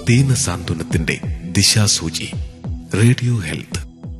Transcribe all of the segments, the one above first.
ദീന സാന്ത്വനത്തിന്റെ ദിശാസൂചി radio health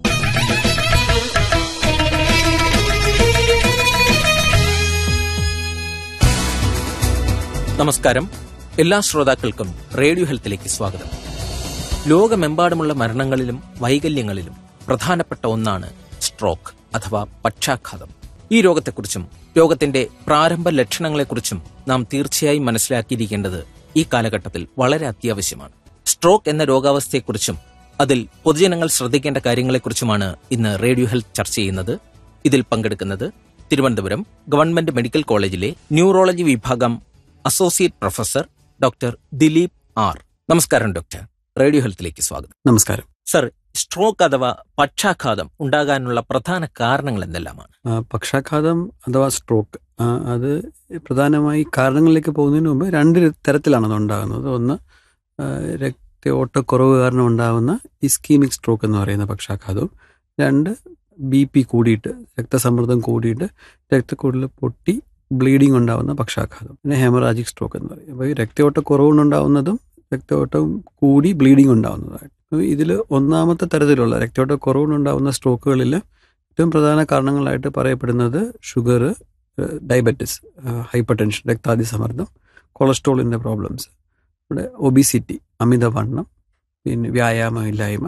നമസ്കാരം എല്ലാ ശ്രോതാക്കൾക്കും റേഡിയോ ഹെൽത്തിലേക്ക് സ്വാഗതം ലോകമെമ്പാടുമുള്ള മരണങ്ങളിലും വൈകല്യങ്ങളിലും പ്രധാനപ്പെട്ട ഒന്നാണ് സ്ട്രോക്ക് അഥവാ പക്ഷാഘാതം ഈ രോഗത്തെക്കുറിച്ചും രോഗത്തിന്റെ പ്രാരംഭ ലക്ഷണങ്ങളെക്കുറിച്ചും നാം തീർച്ചയായും മനസ്സിലാക്കിയിരിക്കേണ്ടത് ഈ കാലഘട്ടത്തിൽ വളരെ അത്യാവശ്യമാണ് സ്ട്രോക്ക് എന്ന രോഗാവസ്ഥയെക്കുറിച്ചും അതിൽ പൊതുജനങ്ങൾ ശ്രദ്ധിക്കേണ്ട കാര്യങ്ങളെക്കുറിച്ചുമാണ് ഇന്ന് റേഡിയോ ഹെൽത്ത് ചർച്ച ചെയ്യുന്നത് ഇതിൽ പങ്കെടുക്കുന്നത് തിരുവനന്തപുരം ഗവൺമെന്റ് മെഡിക്കൽ കോളേജിലെ ന്യൂറോളജി വിഭാഗം associate professor doctor Dileep R നമസ്കാരം ഡോക്ടർ റേഡിയോ ഹെൽത്തിലേക്ക് സ്വാഗതം നമസ്കാരം സർ സ്ട്രോക്ക് അഥവാ പക്ഷാഘാതം ഉണ്ടാകാനുള്ള പ്രധാന കാരണങ്ങൾ എന്തെല്ലാമാണ് ആ, പക്ഷാഘാതം അഥവാ സ്ട്രോക്ക് ആ, അത് പ്രധാനമായി കാരണങ്ങളിലേക്ക് പോകുന്നതിന് മുമ്പ് രണ്ട് തരത്തിലാണ് അത് ഉണ്ടാകുന്നത് ഒന്ന് ആ, രക്തയോട്ടക്കുറവ് കാരണം ഉണ്ടാകുന്ന ഇസ്കീമിക് സ്ട്രോക്ക് എന്ന് പറയുന്ന പക്ഷാഘാതവും രണ്ട് ബി പി കൂടിയിട്ട് രക്തസമ്മർദ്ദം കൂടിയിട്ട് രക്തക്കുഴൽ പൊട്ടി ബ്ലീഡിംഗ് ഉണ്ടാകുന്ന പക്ഷാഘാതം പിന്നെ ഹെമറാജിക് സ്ട്രോക്ക് എന്ന് പറയും അപ്പോൾ ഈ രക്തയോട്ടക്കുറവുണ്ടാവുന്നതും രക്തയോട്ടം കൂടി ബ്ലീഡിംഗ് ഉണ്ടാകുന്നതായിട്ട് ഇതിൽ ഒന്നാമത്തെ തരത്തിലുള്ള രക്തയോട്ടക്കുറവുണ്ടാകുന്ന സ്ട്രോക്കുകളിൽ ഏറ്റവും പ്രധാന കാരണങ്ങളായിട്ട് പറയപ്പെടുന്നത് ഷുഗർ ഡയബറ്റിസ് ഹൈപ്പർ ടെൻഷൻ രക്താതിസമ്മർദ്ദം കൊളസ്ട്രോളിൻ്റെ പ്രോബ്ലംസ് ഇവിടെ ഒബിസിറ്റി അമിതവണ്ണം പിന്നെ വ്യായാമമില്ലായ്മ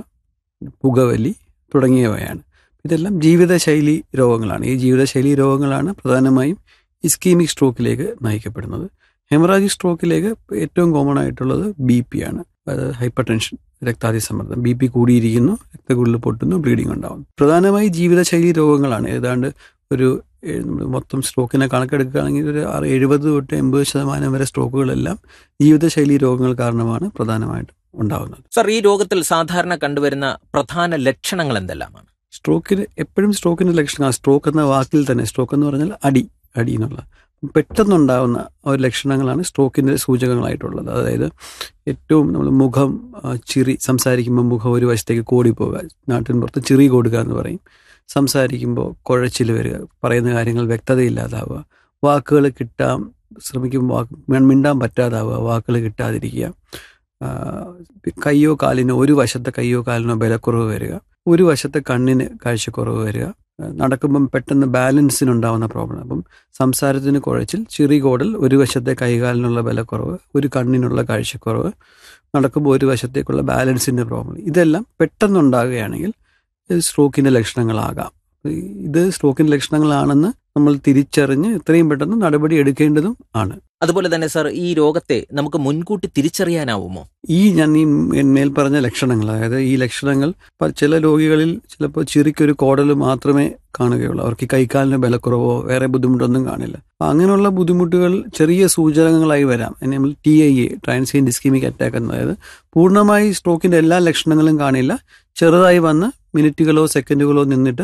പുകവലി തുടങ്ങിയവയാണ് ഇതെല്ലാം ജീവിതശൈലി രോഗങ്ങളാണ് ഈ ജീവിതശൈലി രോഗങ്ങളാണ് പ്രധാനമായും ഇസ്കീമിക് സ്ട്രോക്കിലേക്ക് നയിക്കപ്പെടുന്നത് ഹെമറാജിക് സ്ട്രോക്കിലേക്ക് ഏറ്റവും കോമൺ ആയിട്ടുള്ളത് ബി പി ആണ് അതായത് ഹൈപ്പർ ടെൻഷൻ രക്താതിസമ്മർദ്ദം ബി പി കൂടിയിരിക്കുന്നു രക്തക്കുഴൽ പൊട്ടുന്നു ബ്ലീഡിംഗ് ഉണ്ടാകുന്നു പ്രധാനമായി ജീവിതശൈലി രോഗങ്ങളാണ് ഏതാണ്ട് ഒരു ഏഴ് നമ്മള് മൊത്തം സ്ട്രോക്കിനെ കണക്കെടുക്കുകയാണെങ്കിൽ ഒരു ആറ് എഴുപത് തൊട്ട് എൺപത് ശതമാനം വരെ സ്ട്രോക്കുകളെല്ലാം ജീവിതശൈലി രോഗങ്ങൾ കാരണമാണ് പ്രധാനമായിട്ടും ഉണ്ടാകുന്നത് സർ ഈ രോഗത്തിൽ സാധാരണ കണ്ടുവരുന്ന പ്രധാന ലക്ഷണങ്ങൾ എന്തെല്ലാമാണ് സ്ട്രോക്കിന് എപ്പോഴും സ്ട്രോക്കിന്റെ ലക്ഷണം സ്ട്രോക്ക് എന്ന വാക്കിൽ തന്നെ സ്ട്രോക്ക് എന്ന് പറഞ്ഞാൽ അടി അടി എന്നുള്ള പെട്ടെന്നുണ്ടാകുന്ന ഒരു ലക്ഷണങ്ങളാണ് സ്ട്രോക്കിന്റെ സൂചകങ്ങളായിട്ടുള്ളത് അതായത് ഏറ്റവും നമ്മൾ മുഖം ആ, ചിരി സംസാരിക്കുമ്പോൾ മുഖം ഒരു വശത്തേക്ക് കോടിപ്പോവുക നാട്ടിൻ പുറത്ത് ചിറി കൊടുക്കുക എന്ന് പറയും സംസാരിക്കുമ്പോൾ കുഴച്ചിൽ വരിക പറയുന്ന കാര്യങ്ങൾ വ്യക്തതയില്ലാതാവുക വാക്കുകൾ കിട്ടാൻ ശ്രമിക്കുമ്പോൾ വാക്ക് മിണ്ടാൻ പറ്റാതാവുക വാക്കുകൾ കിട്ടാതിരിക്കുക ആ, കയ്യോ കാലിനോ ഒരു വശത്തെ കയ്യോ കാലിനോ ബലക്കുറവ് വരിക ഒരു വശത്തെ കണ്ണിന് കാഴ്ചക്കുറവ് വരിക ആ, നടക്കുമ്പം പെട്ടെന്ന് ബാലൻസിനുണ്ടാവുന്ന പ്രോബ്ലം അപ്പം സംസാരത്തിന് കുഴച്ചിൽ ചിറി കോടൽ ഒരു വശത്തെ കൈകാലിനുള്ള ബലക്കുറവ് ഒരു കണ്ണിനുള്ള കാഴ്ചക്കുറവ് നടക്കുമ്പോൾ ഒരു വശത്തേക്കുള്ള ബാലൻസിൻ്റെ പ്രോബ്ലം ഇതെല്ലാം പെട്ടെന്നുണ്ടാകുകയാണെങ്കിൽ ഇത് സ്ട്രോക്കിൻ്റെ ലക്ഷണങ്ങളാകാം ഇത് സ്ട്രോക്കിൻ്റെ ലക്ഷണങ്ങളാണെന്ന് നമ്മൾ തിരിച്ചറിഞ്ഞ് എത്രയും പെട്ടെന്ന് നടപടി എടുക്കേണ്ടതും ആണ് അതുപോലെ തന്നെ സർ ഈ രോഗത്തെ നമുക്ക് മുൻകൂട്ടി തിരിച്ചറിയാനാവുമോ ഈ ഞാൻ ഈ മേൽ പറഞ്ഞ ലക്ഷണങ്ങൾ അതായത് ഈ ലക്ഷണങ്ങൾ പ- ചില രോഗികളിൽ ചിലപ്പോൾ ചിറിക്കൊരു കോടൽ മാത്രമേ കാണുകയുള്ളൂ അവർക്ക് ഈ കൈക്കാലിന് ബലക്കുറവോ വേറെ ബുദ്ധിമുട്ടൊന്നും കാണില്ല അപ്പൊ അങ്ങനെയുള്ള ബുദ്ധിമുട്ടുകൾ ചെറിയ സൂചനകളായി വരാം അതിനെ നമ്മൾ T I A transient ischaemic attack എന്ന് അതായത് പൂർണ്ണമായി സ്ട്രോക്കിന്റെ എല്ലാ ലക്ഷണങ്ങളും കാണില്ല ചെറുതായി വന്ന് മിനിറ്റുകളോ സെക്കൻഡുകളോ നിന്നിട്ട്